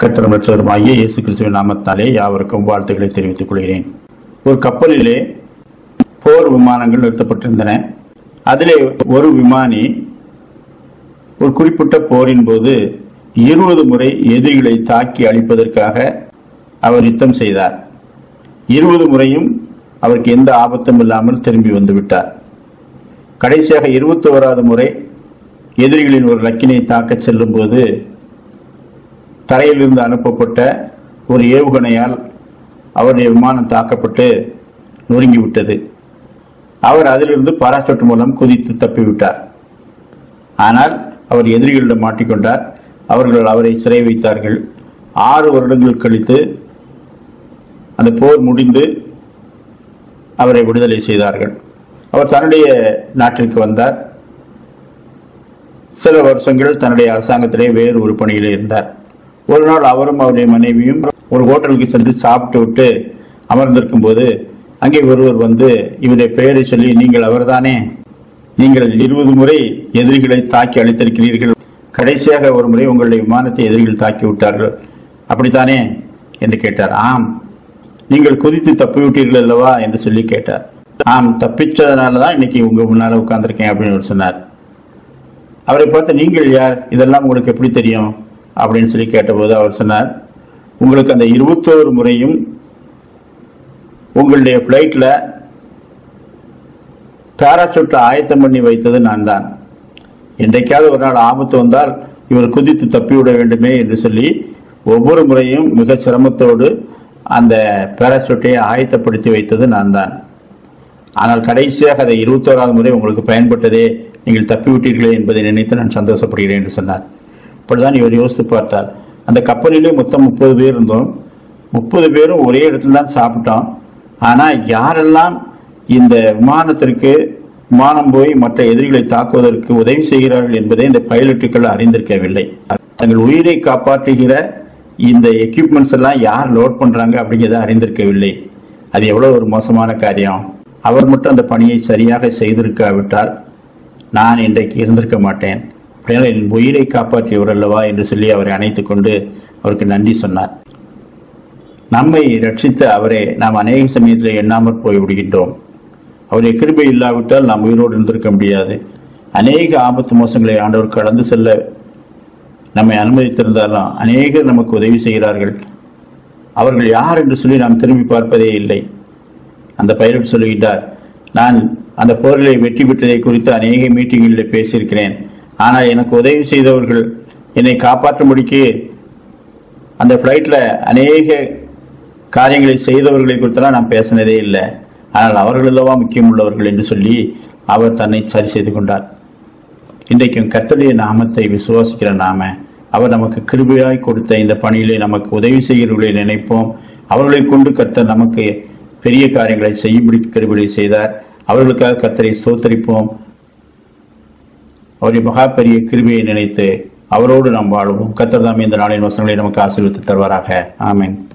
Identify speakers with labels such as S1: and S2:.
S1: கர்த்தரும் ரட்சகருமாகிய இயேசு கிறிஸ்துவின் நாமத்தாலே யாவருக்கும் வாழ்த்துக்களை தெரிவித்துக் கொள்கிறேன் ஒரு கப்பலிலே போர் விமானங்கள் நிறுத்தப்பட்டிருந்தன அதிலே ஒரு விமானி ஒரு குறிப்பிட்ட போரின் போது இருபது முறை எதிரிகளை தாக்கி அழிப்பதற்காக அவர் யுத்தம் செய்தார் இருபது முறையும் அவருக்கு எந்த ஆபத்தும் இல்லாமல் திரும்பி வந்து விட்டார் கடைசியாக இருபத்தி ஓராவது முறை எதிரிகளின் ஒரு லக்கினை தாக்கச் செல்லும் போது தரையிலிருந்து அனுப்பப்பட்ட ஒரு ஏவுகணையால் அவருடைய விமானம் தாக்கப்பட்டு நொறுங்கிவிட்டது அவர் அதிலிருந்து பாராசூட் மூலம் குதித்து தப்பிவிட்டார் ஆனால் அவர் எதிரிகளிடம் மாட்டிக்கொண்டார் அவர்கள் அவரை சிறை வைத்தார்கள் ஆறு வருடங்கள் கழித்து அந்த போர் முடிந்து அவரை விடுதலை செய்தார்கள் அவர் தன்னுடைய நாட்டிற்கு வந்தார் சில வருஷங்கள் தன்னுடைய அரசாங்கத்திலே வேறு ஒரு பணியிலே இருந்தார் ஒரு நாள் அவரும் அவருடைய மனைவியும் ஒரு ஹோட்டலுக்கு சென்று சாப்பிட்டு விட்டு அமர்ந்திருக்கும் போது அங்கே ஒருவர் வந்து இவருடைய பெயரை சொல்லி நீங்கள் அவர்தானே நீங்கள் இருபது முறை எதிரிகளை தாக்கி அழித்திருக்கிறீர்கள் கடைசியாக ஒரு முறை உங்களுடைய விமானத்தை எதிரிகள் தாக்கி விட்டார்கள் அப்படித்தானே என்று கேட்டார் ஆம் நீங்கள் குதித்து தப்பிவிட்டீர்கள் அல்லவா என்று சொல்லி கேட்டார் ஆம் தப்பிச்சதுனால தான் இன்னைக்கு உங்க முன்னால உட்கார்ந்திருக்கேன் அப்படின்னு அவர் சொன்னார் அவரை பார்த்து நீங்கள் யார் இதெல்லாம் உங்களுக்கு எப்படி தெரியும் அப்படின்னு சொல்லி கேட்டபோது அவர் சொன்னார் உங்களுக்கு அந்த இருபத்தோரு முறையும் உங்களுடைய பிளைட்ல பாராசூட் ஆயத்தம் பண்ணி வைத்தது நான் தான் என்றைக்காவது ஒரு நாள் ஆபத்து வந்தால் இவர் குதித்து தப்பிவிட வேண்டுமே என்று சொல்லி ஒவ்வொரு முறையும் மிக சிரமத்தோடு அந்த பாராசூட்டை ஆயத்தப்படுத்தி வைத்தது நான் தான் ஆனால் கடைசியாக அதை இருபத்தோராவது முறை உங்களுக்கு பயன்பட்டதே நீங்கள் தப்பிவிட்டீர்களே என்பதை நினைத்து நான் சந்தோஷப்படுகிறேன் என்று சொன்னார் இப்படிதான் இவர் யோசித்து பார்த்தார் அந்த கப்பலிலே மொத்தம் முப்பது பேர் இருந்தோம் முப்பது பேரும் ஒரே இடத்துல தான் சாப்பிட்டோம் ஆனா யாரெல்லாம் இந்த விமானத்திற்கு விமானம் போய் மற்ற எதிரிகளை தாக்குவதற்கு உதவி செய்கிறார்கள் என்பதை இந்த பைலட்டுகள் அறிந்திருக்கவில்லை தங்கள் உயிரை காப்பாற்றுகிற இந்த எக்யூப்மெண்ட்ஸ் எல்லாம் யார் லோட் பண்றாங்க அப்படிங்கிறத அறிந்திருக்கவில்லை அது எவ்வளவு ஒரு மோசமான காரியம் அவர் மட்டும் அந்த பணியை சரியாக செய்திருக்காவிட்டால் நான் இன்றைக்கு இருந்திருக்க மாட்டேன் அப்படியால் என் உயிரை காப்பாற்றியவர் அல்லவா என்று சொல்லி அவரை அணைத்துக் கொண்டு அவருக்கு நன்றி சொன்னார் நம்மை ரட்சித்த அவரை நாம் அநேக சமயத்தில் எண்ணாமற் போய்விடுகின்றோம் அவருடைய கிருபை இல்லாவிட்டால் நாம் உயிரோடு இருந்திருக்க முடியாது அநேக ஆபத்து மோசங்களை ஆண்டவர் கடந்து செல்ல நம்மை அனுமதித்திருந்தாலும் அநேகர் நமக்கு உதவி செய்கிறார்கள் அவர்கள் யார் என்று சொல்லி நாம் திரும்பி பார்ப்பதே இல்லை அந்த பைலட் சொல்லுகின்றார் நான் அந்த போரிலே வெற்றி பெற்றதை குறித்து அநேக மீட்டிங்களில் பேசியிருக்கிறேன் ஆனால் எனக்கு உதவி செய்தவர்கள் என்னை காப்பாற்றும்படிக்கு அந்த ஃப்ளைட்டில் அநேக காரியங்களை செய்தவர்களை குறித்தெல்லாம் நான் பேசினதே இல்லை ஆனால் அவர்கள் அல்லவா முக்கியம் உள்ளவர்கள் என்று சொல்லி அவர் தன்னை சரி செய்து கொண்டார் இன்றைக்கும் கர்த்தருடைய நாமத்தை விசுவாசிக்கிற நாம அவர் நமக்கு கிருபையாய் கொடுத்த இந்த பணியிலே நமக்கு உதவி செய்கிறவர்களை நினைப்போம் அவர்களை கொண்டு கர்த்தர் நமக்கு பெரிய காரியங்களை செய்யும்படி கிருபை செய்தார் அவர்களுக்காக கர்த்தரை சோத்தரிப்போம் அவருடைய மகா பெரிய கிருபையை நினைத்து அவரோடு நாம் வாழ்வோம் கர்த்தர் தாமே இந்த நாளின் வசனங்களை நமக்கு ஆசீர்வித்து தருவாராக ஆமென்